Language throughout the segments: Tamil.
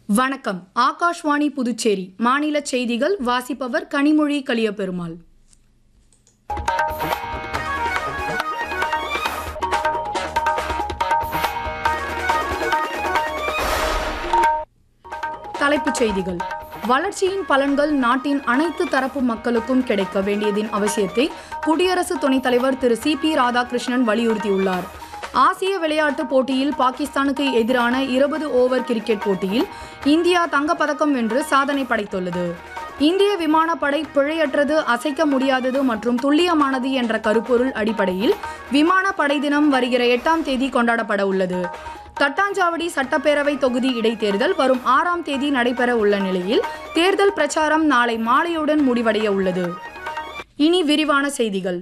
வணக்கம் ஆகாஷ்வாணி புதுச்சேரி மாநில செய்திகள் வாசிப்பவர் கனிமொழி கலியபெருமாள் தலைப்புச் செய்திகள் வளர்ச்சியின் பலன்கள் நாட்டின் அனைத்து தரப்பு மக்களுக்கும் கிடைக்க வேண்டியதின் அவசியத்தை குடியரசு துணைத் தலைவர் திரு சி பி ராதாகிருஷ்ணன் வலியுறுத்தியுள்ளார் ஆசிய விளையாட்டுப் போட்டியில் பாகிஸ்தானுக்கு எதிரான இருபது ஓவர் கிரிக்கெட் போட்டியில் இந்தியா தங்கப்பதக்கம் வென்று சாதனை படைத்துள்ளது இந்திய விமானப்படை பிழையற்றது அசைக்க முடியாதது மற்றும் துல்லியமானது என்ற கருப்பொருள் அடிப்படையில் விமானப்படை தினம் வருகிற எட்டாம் தேதி கொண்டாடப்பட உள்ளது தட்டாஞ்சாவடி சட்டப்பேரவை தொகுதி இடைத்தேர்தல் வரும் ஆறாம் தேதி நடைபெற உள்ள நிலையில் தேர்தல் பிரச்சாரம் நாளை மாலையுடன் முடிவடைய உள்ளது இனி விரிவான செய்திகள்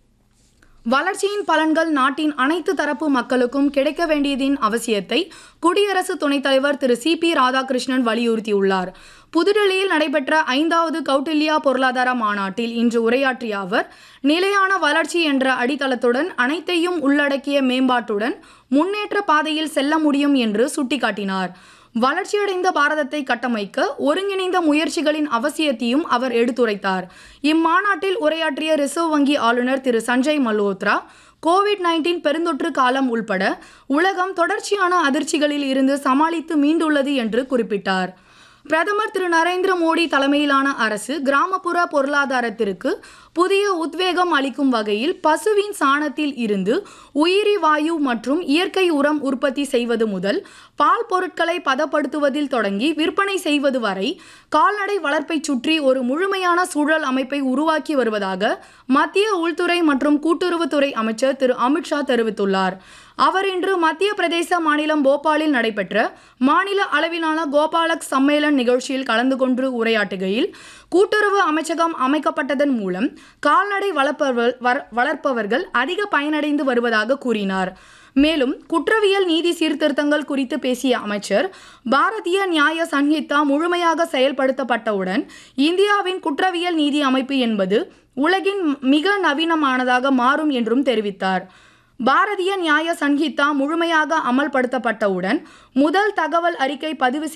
வளர்ச்சியின் பலன்கள் நாட்டின் அனைத்து தரப்பு மக்களுக்கும் கிடைக்க வேண்டியதின் அவசியத்தை குடியரசு துணைத் தலைவர் திரு சி பி ராதாகிருஷ்ணன் வலியுறுத்தியுள்ளார் புதுடெல்லியில் நடைபெற்ற ஐந்தாவது கௌட்டில்யா பொருளாதார மாநாட்டில் இன்று உரையாற்றிய அவர் நிலையான வளர்ச்சி என்ற அடித்தளத்துடன் அனைத்தையும் உள்ளடக்கிய மேம்பாட்டுடன் முன்னேற்ற பாதையில் செல்ல முடியும் என்று சுட்டிக்காட்டினார் வளர்ச்சியடைந்த பாரதத்தை கட்டமைக்க ஒருங்கிணைந்த முயற்சிகளின் அவசியத்தையும் அவர் எடுத்துரைத்தார் இம்மாநாட்டில் உரையாற்றிய ரிசர்வ் வங்கி ஆளுநர் திரு சஞ்சய் மல்ஹோத்ரா கோவிட் நைன்டீன் பெருந்தொற்று காலம் உள்பட உலகம் தொடர்ச்சியான அதிர்ச்சிகளில் இருந்து சமாளித்து மீண்டுள்ளது என்று குறிப்பிட்டார் பிரதமர் திரு நரேந்திர மோடி தலைமையிலான அரசு கிராமப்புற பொருளாதாரத்திற்கு புதிய உத்வேகம் அளிக்கும் வகையில் பசுவின் சாணத்தில் இருந்து உயிரி வாயு மற்றும் இயற்கை உரம் உற்பத்தி செய்வது முதல் பால் பொருட்களை பதப்படுத்துவதில் தொடங்கி விற்பனை செய்வது வரை கால்நடை வளர்ப்பை சுற்றி ஒரு முழுமையான சூழல் அமைப்பை உருவாக்கி வருவதாக மத்திய உள்துறை மற்றும் கூட்டுறவுத்துறை அமைச்சர் திரு அமித்ஷா தெரிவித்துள்ளார் அவர் இன்று மத்திய பிரதேச மாநிலம் போபாலில் நடைபெற்ற மாநில அளவிலான கோபாலக் சம்மேளன் நிகழ்ச்சியில் கலந்து கொண்டு உரையாற்றுகையில் கூட்டுறவு அமைச்சகம் அமைக்கப்பட்டதன் மூலம் கால்நடை வளர்ப்பவர் வளர்ப்பவர்கள் அதிக பயனடைந்து வருவதாக கூறினார் மேலும் குற்றவியல் நீதி சீர்திருத்தங்கள் குறித்து பேசிய அமைச்சர் பாரதிய நியாய சன்ஹிதா முழுமையாக செயல்படுத்தப்பட்டவுடன் இந்தியாவின் குற்றவியல் நீதி அமைப்பு என்பது உலகின் மிக நவீனமானதாக மாறும் என்றும் தெரிவித்தார் பாரதிய நியாய சன்ஹிதா முழுமையாக அமல்படுத்தப்பட்டவுடன் முதல் தகவல் அறிக்கை பதிவு